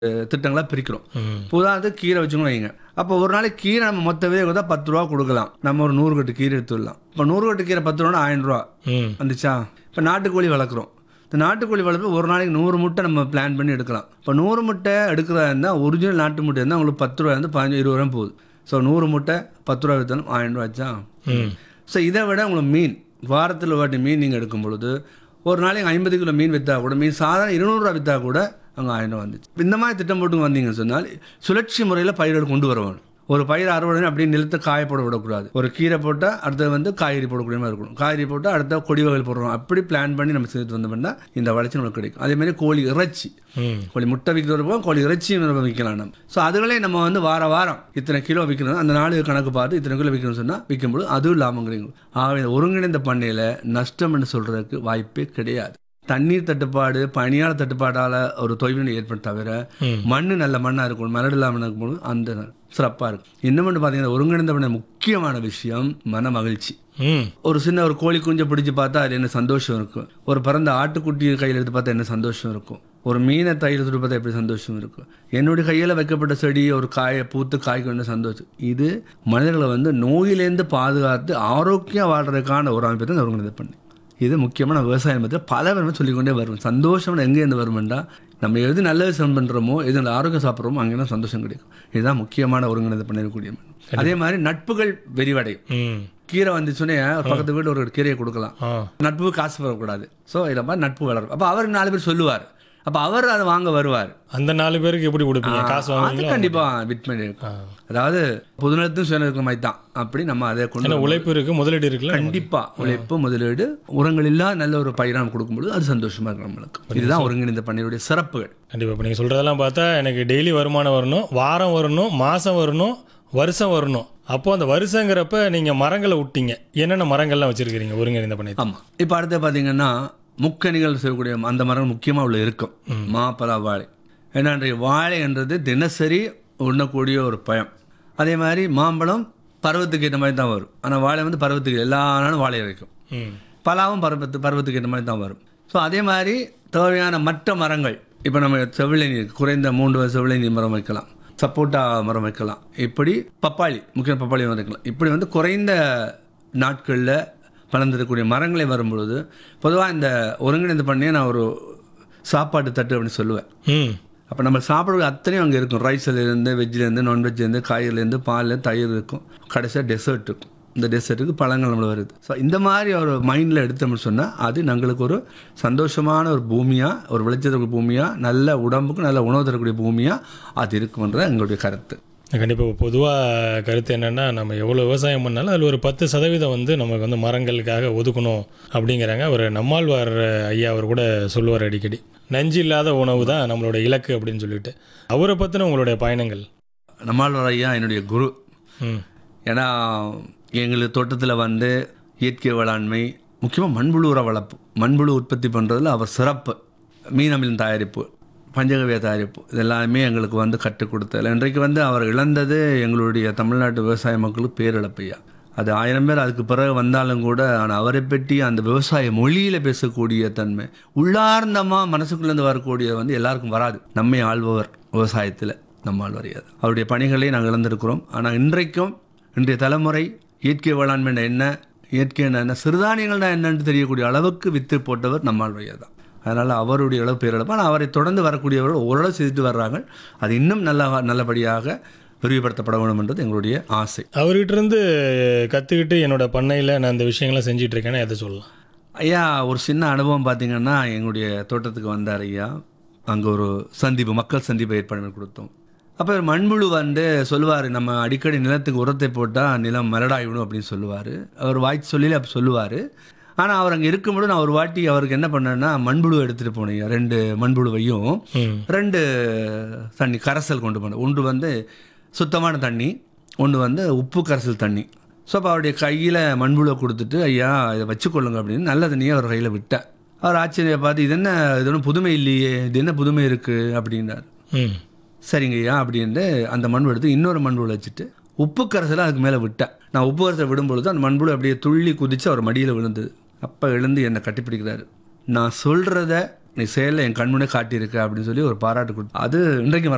திட்டங்களா பிரிக்கிறோம் ம். இப்போ உதாரணத்துக்கு கீரை வச்சுக்கணும் வைங்க அப்போ ஒரு நாளைக்கு கீரை நம்ம மொத்த விதை கொடுத்தா பத்து ரூபா கொடுக்கலாம் நம்ம ஒரு நூறு கட்டு கீரை எடுத்துடலாம் இப்போ நூறு கட்டு கீரை பத்து ரூபா ஆயிரம் ரூபா ம் வந்துச்சா இப்போ நாட்டுக்கோழி வளர்க்குறோம் இந்த நாட்டுக்கோழி வளர்ப்பு ஒரு நாளைக்கு நூறு முட்டை நம்ம பிளான் பண்ணி எடுக்கலாம் இப்போ நூறு முட்டை எடுக்கிறதா இருந்தால் ஒரிஜினல் நாட்டு முட்டை இருந்தால் உங்களுக்கு பத்து ரூபா இருந்து பதினஞ்சு இருபது ரூபா போகுது ஸோ நூறு முட்டை பத்து ரூபா விற்றாலும் ஆயிரம் ரூபா ஆச்சா ம் ஸோ இதை விட உங்களுக்கு மீன் வாரத்தில் ஒரு வாட்டி மீன் நீங்கள் எடுக்கும் பொழுது ஒரு நாளைக்கு ஐம்பது கிலோ மீன் விற்றா கூட மீன் சாதாரண இருநூறுவா விற்றா கூட அங்கே ஆயிரம் ரூபா வந்துச்சு இந்த மாதிரி திட்டம் போட்டு வந்தீங்கன்னு சொன்னால் சுழற்சி முறையில் பயிர்கள் கொண்டு வர வேணும் ஒரு பயிர் அறுவடை அப்படியே நிலத்தை காய போட விடக்கூடாது ஒரு கீரை போட்டால் அடுத்தது வந்து காய்கறி போடக்கூடிய மாதிரி இருக்கணும் காய்கறி போட்டால் அடுத்த கொடி வகைகள் போடுறோம் அப்படி பிளான் பண்ணி நம்ம செய்து வந்தோம்னா இந்த வளர்ச்சி நமக்கு கிடைக்கும் அதே மாதிரி கோழி இறைச்சி ம் கோழி முட்டை விற்கிறப்போ கோழி இறைச்சி நம்ம விற்கலாம் நம்ம ஸோ அதுகளே நம்ம வந்து வார வாரம் இத்தனை கிலோ விற்கணும் அந்த நாலு கணக்கு பார்த்து இத்தனை கிலோ விற்கணும்னு சொன்னால் விற்கும்போது அதுவும் லாபங்கிறீங்க ஆகவே இந்த ஒருங்கிணைந்த பண்ணையில் நஷ்டம்னு சொல்கிறதுக்கு வாய்ப்பே கிடையாது தண்ணீர் தட்டுப்பாடு பனியாளர் தட்டுப்பாடால் ஒரு தொய்வினை ஏற்படும் தவிர ம். மண் நல்ல மண்ணாக இருக்கும் மரடு இல்லாமல் இருக்கும்போது அந்த சிறப்பாக இருக்கும் இன்னும் பார்த்தீங்கன்னா ஒருங்கிணைந்த பண்ணை முக்கியமான விஷயம் மன மகிழ்ச்சி ம் ஒரு சின்ன ஒரு கோழி குஞ்சை பிடிச்சி பார்த்தா அது என்ன சந்தோஷம் இருக்கும் ஒரு பிறந்த ஆட்டுக்குட்டியை கையில் எடுத்து பார்த்தா என்ன சந்தோஷம் இருக்கும் ஒரு மீனை தையில் எடுத்து பார்த்தா எப்படி சந்தோஷம் இருக்கும் என்னுடைய கையில் வைக்கப்பட்ட செடி ஒரு காயை பூத்து காய்க்கு என்ன சந்தோஷம் இது மனிதர்களை வந்து நோயிலேருந்து பாதுகாத்து ஆரோக்கியம் வாழ்றதுக்கான ஒரு அமைப்பு தான் ஒருங்கிணைந்த பண்ணி இது முக்கியமான விவசாயம் பற்றி பல பேருமே சொல்லிக்கொண்டே வரும் சந்தோஷம் எங்கேருந்து வருமெண்டா நம்ம எது நல்லது சம் பண்ணுறோமோ எது நல்ல ஆரோக்கியம் சாப்பிட்றோமோ அங்கே தான் சந்தோஷம் கிடைக்கும் இதுதான் முக்கியமான ஒருங்கிணைந்த பண்ணிருக்கக்கூடிய அதே மாதிரி நட்புகள் விரிவடையும் ம் கீரை வந்துச்சுன்னே ஒரு பக்கத்து வீட்டு ஒரு கீரையை கொடுக்கலாம் ஆ நட்பு காசு வரக்கூடாது ஸோ இதை மாதிரி நட்பு வளரும் அப்போ அவர் நாலு பேர் சொல்லுவார் அப்போ அவர் அதை வாங்க வருவார் அந்த நாலு பேருக்கு எப்படி கொடுப்பீங்க காசு அது வாங்குவீங்களா கண்டிப்பாக விட்மணி இருக்கும் ஆ. அதாவது புதுநிலத்தும் சுயநிலைக்கும் மாதிரி தான் அப்படி நம்ம அதை கொண்டு ஏன்னா உழைப்பு இருக்கு முதலீடு இருக்குல்ல கண்டிப்பா உழைப்பு முதலீடு உரங்கள் இல்லா நல்ல ஒரு பயிரை நம்ம கொடுக்கும்பொழுது அது சந்தோஷமா இருக்கும் நம்மளுக்கு இதுதான் ஒருங்கிணைந்த பண்ணையுடைய சிறப்புகள் கண்டிப்பாக இப்போ நீங்கள் சொல்கிறதெல்லாம் பார்த்தா எனக்கு டெய்லி வருமானம் வரணும் வாரம் வரணும் மாதம் வரணும் வருஷம் வரணும் அப்போ அந்த வருஷங்கிறப்ப நீங்கள் மரங்களை விட்டீங்க என்னென்ன மரங்கள்லாம் வச்சிருக்கிறீங்க ஒருங்கிணைந்த பண்ணை ஆமா இப்போ அடுத்து பார்த்தீங்கன்னா முக்கணிகள் செய்யக்கூடிய அந்த மரம் முக்கியமாக உள்ள இருக்கும் மா பலா வாழை ஏன்னா இன்றைய வாழை என்றது தினசரி உண்ணக்கூடிய ஒரு பழம் அதே மாதிரி மாம்பழம் பருவத்துக்கு ஏற்ற மாதிரி தான் வரும் ஆனால் வாழை வந்து பருவத்துக்கு எல்லா நாளும் வாழை வைக்கும் ம் பலாவும் பருவத்து பருவத்துக்கு ஏற்ற மாதிரி தான் வரும் ஸோ அதே மாதிரி தேவையான மற்ற மரங்கள் இப்போ நம்ம செவிலை நீர் குறைந்த மூன்று செவிலை நீர் மரம் வைக்கலாம் சப்போட்டா மரம் வைக்கலாம் இப்படி பப்பாளி முக்கிய பப்பாளி மரம் வைக்கலாம் இப்படி வந்து குறைந்த நாட்களில் வளர்ந்துருக்கக்கூடிய மரங்களை வரும்பொழுது பொதுவாக இந்த ஒருங்கிணைந்து பண்ணியே நான் ஒரு சாப்பாட்டு தட்டு அப்படின்னு சொல்லுவேன் ம் அப்போ நம்ம சாப்பிட்றது அத்தனையும் அங்கே இருக்கும் ரைஸ்லேருந்து வெஜ்லேருந்து நான்வெஜ்லேருந்து காய்கறிலேருந்து பால் தயிர் இருக்கும் கடைசியாக டெசர்ட் இருக்கும் இந்த டெசர்ட்டுக்கு பழங்கள் நம்மள வருது ஸோ இந்த மாதிரி ஒரு மைண்டில் எடுத்தோம்னு சொன்னால் அது எங்களுக்கு ஒரு சந்தோஷமான ஒரு பூமியாக ஒரு விளைச்சல் பூமியாக நல்ல உடம்புக்கு நல்ல உணவு தரக்கூடிய பூமியாக அது இருக்கும்ன்றது எங்களுடைய கருத்து கண்டிப்பாக பொதுவாக கருத்து என்னென்னா நம்ம எவ்வளோ விவசாயம் பண்ணாலும் அதில் ஒரு பத்து சதவீதம் வந்து நமக்கு வந்து மரங்களுக்காக ஒதுக்கணும் அப்படிங்கிறாங்க அவர் நம்மாழ்வார் ஐயா அவர் கூட சொல்லுவார் அடிக்கடி நஞ்சு இல்லாத உணவு தான் நம்மளோட இலக்கு அப்படின்னு சொல்லிட்டு அவரை பற்றின உங்களுடைய பயணங்கள் நம்மாழ்வார் ஐயா என்னுடைய குரு ம் ஏன்னா எங்களுக்கு தோட்டத்தில் வந்து இயற்கை வேளாண்மை முக்கியமாக மண்புழு உர வளர்ப்பு மண்புழு உற்பத்தி பண்ணுறதுல அவர் சிறப்பு மீன் அமிலம் தயாரிப்பு பஞ்சகவிய தயாரிப்பு இதெல்லாமே எங்களுக்கு வந்து கற்றுக் கொடுத்ததில் இன்றைக்கு வந்து அவர் இழந்தது எங்களுடைய தமிழ்நாட்டு விவசாய மக்களுக்கு பேரிழப்பையா அது ஆயிரம் பேர் அதுக்கு பிறகு வந்தாலும் கூட ஆனால் அவரை பற்றி அந்த விவசாய மொழியில் பேசக்கூடிய தன்மை உள்ளார்ந்தமாக மனசுக்குள்ளேருந்து வரக்கூடிய வந்து எல்லாருக்கும் வராது நம்மை ஆள்பவர் விவசாயத்தில் நம்ம ஆள் வரையாது அவருடைய பணிகளை நாங்கள் இழந்திருக்கிறோம் ஆனால் இன்றைக்கும் இன்றைய தலைமுறை இயற்கை வேளாண்மை என்ன இயற்கை என்ன சிறுதானியங்கள்னா என்னன்னு தெரியக்கூடிய அளவுக்கு வித்து போட்டவர் நம்மால் வழியாக தான் அதனால் அவருடைய அளவு பேரிழப்பு ஆனால் அவரை தொடர்ந்து வரக்கூடியவர்கள் ஓரளவு செய்துட்டு வர்றாங்க அது இன்னும் நல்ல நல்லபடியாக விரிவுபடுத்தப்பட வேண்டும் என்றது எங்களுடைய ஆசை அவர்கிட்ட இருந்து கற்றுக்கிட்டு என்னோட பண்ணையில் நான் இந்த விஷயங்கள்லாம் செஞ்சுட்டு இருக்கேன்னா எதை சொல்லலாம் ஐயா ஒரு சின்ன அனுபவம் பார்த்தீங்கன்னா எங்களுடைய தோட்டத்துக்கு வந்தார் ஐயா அங்கே ஒரு சந்திப்பு மக்கள் சந்திப்பை ஏற்பாடு பண்ணி கொடுத்தோம் அப்போ மண்புழு வந்து சொல்லுவார் நம்ம அடிக்கடி நிலத்துக்கு உரத்தை போட்டால் நிலம் மலடாகிவிடும் அப்படின்னு சொல்லுவார் அவர் வாய்ச்சி சொல்லி அப்போ சொல்லுவார் ஆனால் அவர் அங்கே இருக்கும்போது நான் ஒரு வாட்டி அவருக்கு என்ன பண்ணேன்னா மண்புழு எடுத்துகிட்டு போனேன் ஐயா. ரெண்டு மண்புழுவையும் ம் ரெண்டு தண்ணி கரைசல் கொண்டு போனேன் ஒன்று வந்து சுத்தமான தண்ணி ஒன்று வந்து உப்பு கரைசல் தண்ணி ஸோ அப்போ அவருடைய கையில் மண்புழுவை கொடுத்துட்டு ஐயா இதை வச்சுக்கொள்ளுங்க அப்படின்னு நல்ல தண்ணியை அவர் கையில் விட்டேன் அவர் ஆச்சரிய பார்த்து இது என்ன இது ஒன்றும் புதுமை இல்லையே இது என்ன புதுமை இருக்குது அப்படின்னாரு ம் சரிங்க ஐயா அப்படின்ட்டு அந்த மண்பு எடுத்து இன்னொரு மண்புழு வச்சுட்டு உப்பு கரைசலை அதுக்கு மேலே விட்டேன் நான் உப்பு கரைசலை விடும்பொழுது அந்த மண்புழு அப்படியே துள்ளி குதித்து அவர் மடியில் விழுந்தது அப்போ எழுந்து என்னை கட்டிப்பிடிக்கிறாரு நான் சொல்கிறத நீ செயலில் என் கண்முன்னே காட்டியிருக்க அப்படின்னு சொல்லி ஒரு பாராட்டு கொடுத்து அது இன்றைக்கு மறக்க